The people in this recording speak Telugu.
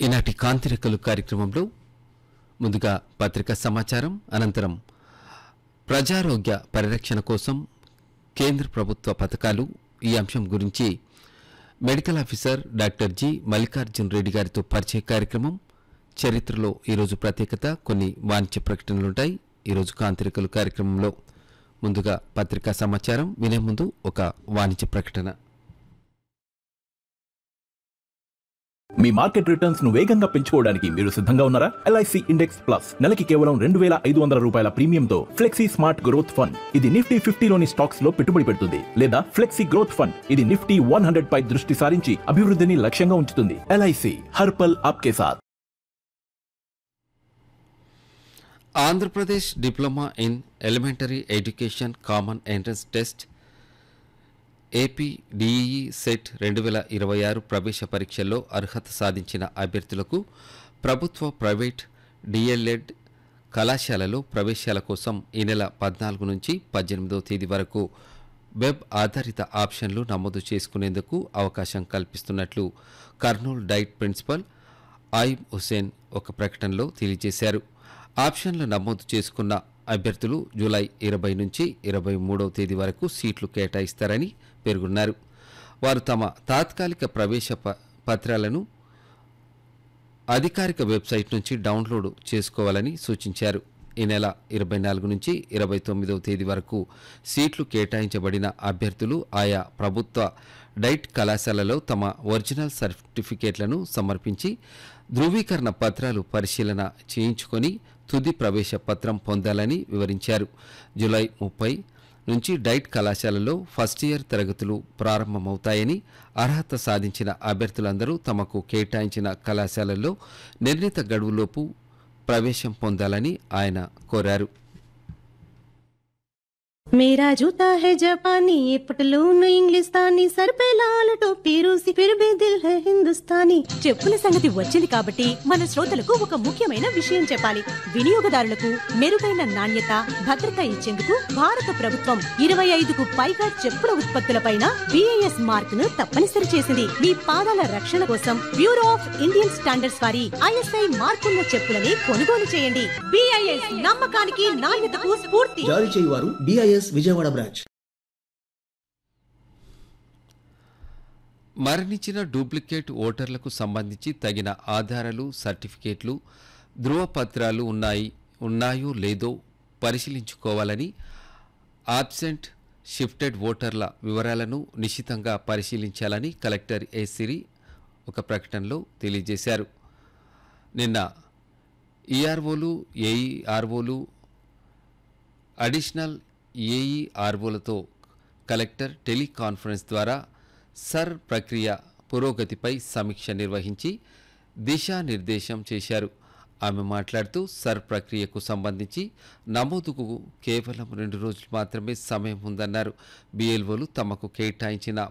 ఈనాటి కాంతిరెక్కలు కార్యక్రమంలో ముందుగా పత్రికా సమాచారం అనంతరం ప్రజారోగ్య పరిరక్షణ కోసం కేంద్ర ప్రభుత్వ పథకాలు ఈ అంశం గురించి medical officer doctor G Mallikarjun Reddy గారితో పరిచయ కార్యక్రమం చరిత్రలో ఈరోజు ప్రత్యేకత కొన్ని వాణిజ్య ప్రకటనలుంటాయి ఈరోజు కాంతిరెక్కలు కార్యక్రమంలో ముందుగా పత్రికా సమాచారం వినే ముందు ఒక వాణిజ్య ప్రకటన మీ మార్కెట్ రిటర్న్స్ ను వేగంగా పెంచుకోవడానికి మీరు సిద్ధంగా ఉన్నారా ఎల్ఐసి ఇండెక్స్ ప్లస్ నెలకి కేవలం రెండు వేల ఐదు వందల రూపాయల ప్రీమియంతో ఫ్లెక్సీ స్మార్ట్ గ్రోత్ ఫండ్ ఇది నిఫ్టీ ఫిఫ్టీలోని స్టాక్స్ లో పెట్టుబడి పెడుతుంది లేదా ఫ్లెక్సీ గ్రోత్ ఫండ్ ఇది నిఫ్టీ వన్ హండ్రెడ్ పై దృష్టి సారించి అభివృద్ధిని లక్ష్యంగా ఉంచుతుంది ఎల్ఐసి హర్పల్ ఆప్కే సాథ్ Andhra Pradesh diploma in elementary education common entrance test AP DEECET రెండు వేల ఇరవై ఆరు ప్రవేశ పరీక్షల్లో అర్హత సాధించిన అభ్యర్థులకు ప్రభుత్వ ప్రైవేట్ డిఎల్ఎడ్ కళాశాలలో ప్రవేశాల కోసం ఈ నెల పద్నాలుగు నుంచి పద్దెనిమిదవ తేదీ వరకు వెబ్ ఆధారిత ఆప్షన్లు నమోదు చేసుకునేందుకు అవకాశం కల్పిస్తున్నట్లు కర్నూలు డైట్ ప్రిన్సిపల్ ఆయిబ్ హుసేన్ ఒక ప్రకటనలో తెలియజేశారు ఆప్షన్లు నమోదు చేసుకున్న అభ్యర్థులు జూలై ఇరవై నుంచి ఇరవై మూడవ తేదీ వరకు సీట్లు కేటాయిస్తారని పేర్కొన్నారు వారు తమ తాత్కాలిక ప్రవేశ ప- పత్రాలను అధికారిక వెబ్సైట్ నుంచి డౌన్లోడ్ చేసుకోవాలని సూచించారు ఈ నెల ఇరవై నాలుగు నుంచి ఇరవై తొమ్మిదవ తేదీ వరకు సీట్లు కేటాయించబడిన అభ్యర్థులు ఆయా ప్రభుత్వ డైట్ కళాశాలలో తమ ఒరిజినల్ సర్టిఫికేట్లను సమర్పించి ధృవీకరణ పత్రాలు పరిశీలన చేయించుకొని తుది ప్రవేశ పత్రం పొందాలని వివరించారు జూలై ముప్పై నుంచి డైట్ కళాశాలలో ఫస్ట్ ఇయర్ తరగతులు ప్రారంభమవుతాయని అర్హత సాధించిన అభ్యర్థులందరూ తమకు కేటాయించిన కళాశాలల్లో నిర్ణీత గడువులోపు ప్రవేశం పొందాలని ఆయన కోరారు मेरा जूता है जापानी ये पटलून इंग्लिस्तानी सर पे लाल टोपी रूसी फिर भी दिल है हिंदुस्तानी చెప్పుల సంగతి వచ్చింది కాబట్టి మన శ్రోతలకు ఒక ముఖ్యమైన విషయం చెప్పాలి వినియోగదారులకు మెరుగైన నాణ్యత భద్రత ఇచ్చేందుకు భారత ప్రభుత్వం ఇరవై ఐదుకు పైగా చెప్పుల ఉత్పత్తులపైన బిఐఎస్ మార్క్ ను తప్పనిసరి చేసింది మీ పాదాల రక్షణ కోసం బ్యూరో ఆఫ్ ఇండియన్ స్టాండర్డ్స్ వారి ఐఎస్ఐ మార్కున్న చెప్పులని కొనుగోలు చేయండి బిఐఎస్ నమ్మకానికి నాణ్యతకు స్ఫూర్తి జారీ చేయువారు డిఐఎస్ విజయవాడ బ్రాంచ్ మరణించిన డూప్లికేట్ ఓటర్లకు సంబంధించి తగిన ఆధారాలు సర్టిఫికేట్లు ధృవపత్రాలు ఉన్నాయి ఉన్నాయో లేదో పరిశీలించుకోవాలని ఆబ్సెంట్ షిఫ్టెడ్ ఓటర్ల వివరాలను నిశితంగా పరిశీలించాలని కలెక్టర్ ఏ సిరి ఒక ప్రకటనలో తెలియజేశారు నిన్న ఈఆర్ఓలు ఏఈఆర్ఓలు అడిషనల్ ఏఈఆర్ఓలతో కలెక్టర్ టెలికాన్ఫరెన్స్ ద్వారా సర్ ప్రక్రియ పురోగతిపై సమీక్ష నిర్వహించి దిశానిర్దేశం చేశారు ఆమె మాట్లాడుతూ సర్ ప్రక్రియకు సంబంధించి నమోదుకు కేవలం రెండు రోజులు మాత్రమే సమయం ఉందన్నారు బిఎల్ఓలు తమకు కేటాయించిన